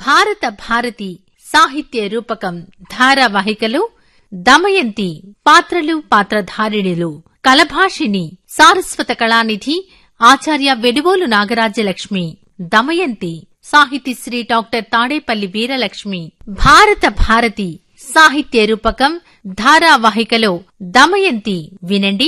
భారత భారతి సాహిత్య రూపకం ధారావాహికలో దమయంతి పాత్రలు పాత్రధారిణులు కలభాషిణి సారస్వత కళానిధి ఆచార్య వెడువోలు నాగరాజ్యలక్ష్మి దమయంతి సాహితీశ్రీ డాక్టర్ తాడేపల్లి వీరలక్ష్మి భారత భారతి సాహిత్య రూపకం ధారావాహికలో దమయంతి వినండి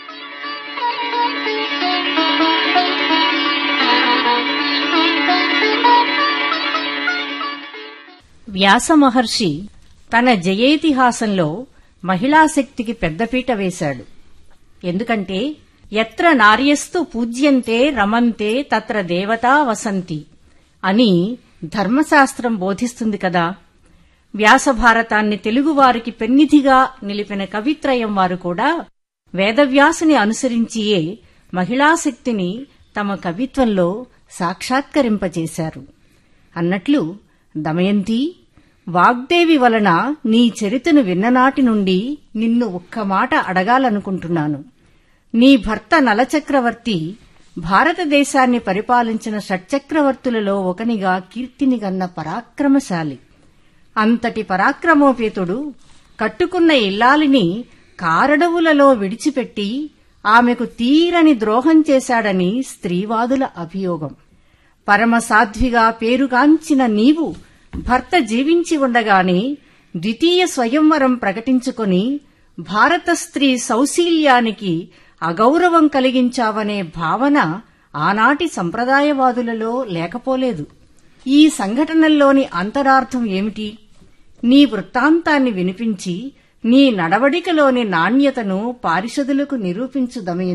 వ్యాస మహర్షి తన జయేతిహాసంలో మహిళాశక్తికి పెద్దపీట వేశాడు ఎందుకంటే ఎత్ర నార్యస్తు పూజ్యంతే రమంతే తత్ర దేవతా వసంతి అని ధర్మశాస్త్రం బోధిస్తుంది కదా వ్యాస భారతాన్ని తెలుగువారికి పెన్నిధిగా నిలిపిన కవిత్రయం వారు కూడా వేదవ్యాసుని అనుసరించియే మహిళాశక్తిని తమ కవిత్వంలో సాక్షాత్కరింపచేశారు అన్నట్లు దమయంతి వాగ్దేవి వలన నీ చరితను విన్ననాటి నుండి నిన్ను ఒక్క మాట అడగాలనుకుంటున్నాను నీ భర్త నలచక్రవర్తి భారతదేశాన్ని పరిపాలించిన షట్చక్రవర్తులలో ఒకనిగా కీర్తినిగన్న పరాక్రమశాలి అంతటి పరాక్రమోపేతుడు కట్టుకున్న ఇల్లాలిని కారడవులలో విడిచిపెట్టి ఆమెకు తీరని ద్రోహం చేశాడని స్త్రీవాదుల అభియోగం పరమసాధ్విగా పేరుగాంచిన నీవు భర్త జీవించి ఉండగానే ద్వితీయ స్వయంవరం ప్రకటించుకొని భారత స్త్రీ సౌశీల్యానికి అగౌరవం కలిగించావనే భావన ఆనాటి సంప్రదాయవాదులలో లేకపోలేదు ఈ సంఘటనల్లోని అంతరార్థం ఏమిటి నీ వృత్తాంతాన్ని వినిపించి నీ నడవడికలోని నాణ్యతను పారిషదులకు నిరూపించు దమయంతి